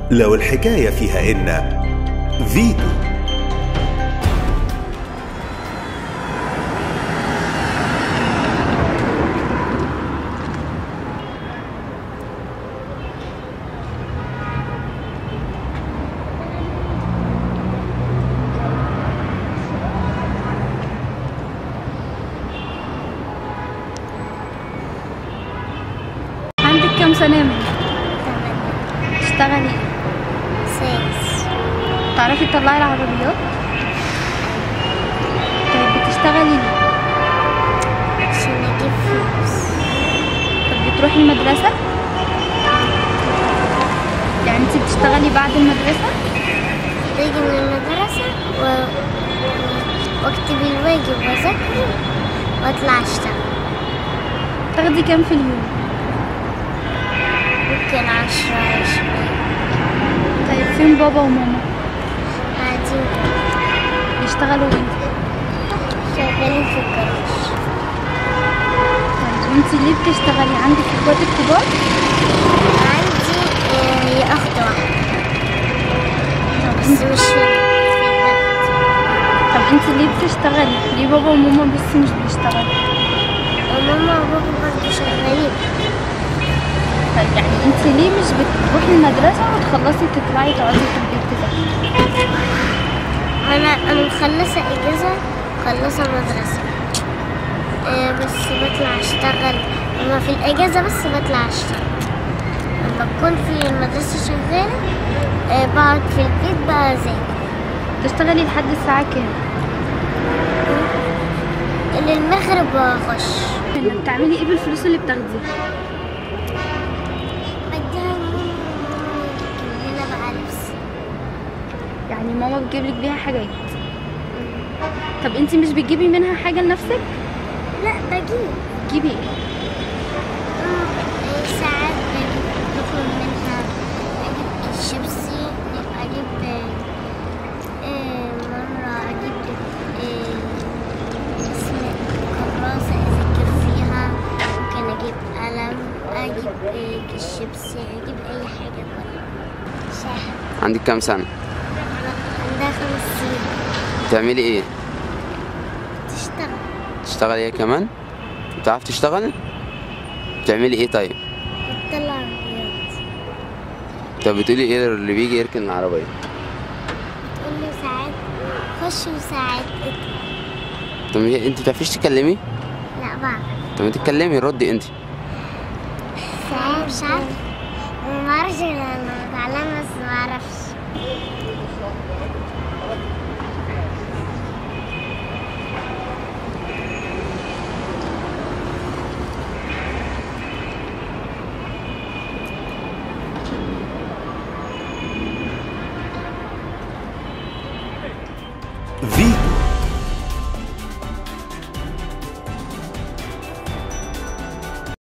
لو الحكاية فيها إن فيتو عندك كم سنة يا منى؟ تمانية تشتغلي ايه؟ سادس تعرفي تطلعي العربيات؟ طيب بتشتغلي ليه؟ عشان أجيب فلوس طب بتروحي المدرسة؟ يعني انت بتشتغلي بعد المدرسة؟ باجي من المدرسة و... واكتب الواجب واذاكره واطلع اشتغل تاخدي كام في اليوم؟ ممكن عشرة عشرين طيب فين بابا وماما؟ قاعدين بيشتغلوا ايه؟ شغالين في الجراج طيب انت ليه بتشتغلي؟ عندك اخواتك كبار؟ عندي آه، هي أخت واحدة بس مش هنا في البلد طب انت ليه بتشتغلي؟ ليه بابا وماما بس مش بيشتغلوا؟ وماما وبابا برضه شغالين طيب يعني انت ليه مش بتروحي المدرسة وتخلصي تطلعي تقعدي في البيت تذاكري؟ أنا أنا مخلصة إجازة مخلصة مدرسة آه، بس بطلع أشتغل لما في الإجازة بس بطلع أشتغل لما أكون في المدرسة شغالة آه، بقعد في البيت بقى أذاكر تشتغلي لحد الساعة كام؟ اللي المغرب بخش بتعملي ايه بالفلوس اللي بتاخديها؟ بديها لماما كلنا بقى لبس يعني ماما بتجيب لك بيها حاجات طب انت مش بتجيبي منها حاجة لنفسك؟ لا بجيب تجيبي ايه؟ آه، ساعات بجيب باخد منها أجيب الشيبسي أجيب آه، آه، مرة أجيب آه، اسمه كراسة أذاكر فيها ممكن أجيب قلم أجيب آه، كيس شيبسي أجيب أي حاجة بره شاحن عندك كام سنة؟ عندها خمس سنين بتعملي ايه؟ تشتغل تشتغلي ايه كمان؟ بتعرف تشتغل؟ بتعملي ايه طيب؟ بتطلع عربيات طب بتقولي ايه اللي بيجي يركن العربية؟ تقول له ساعات خش وساعات اطلع طب هي- انت بتعرفيش تتكلمي؟ لا بعرف طب ما تتكلمي ردي انت ساعات مش عارف ما اعرفش انا بتعلم بس ما اعرفش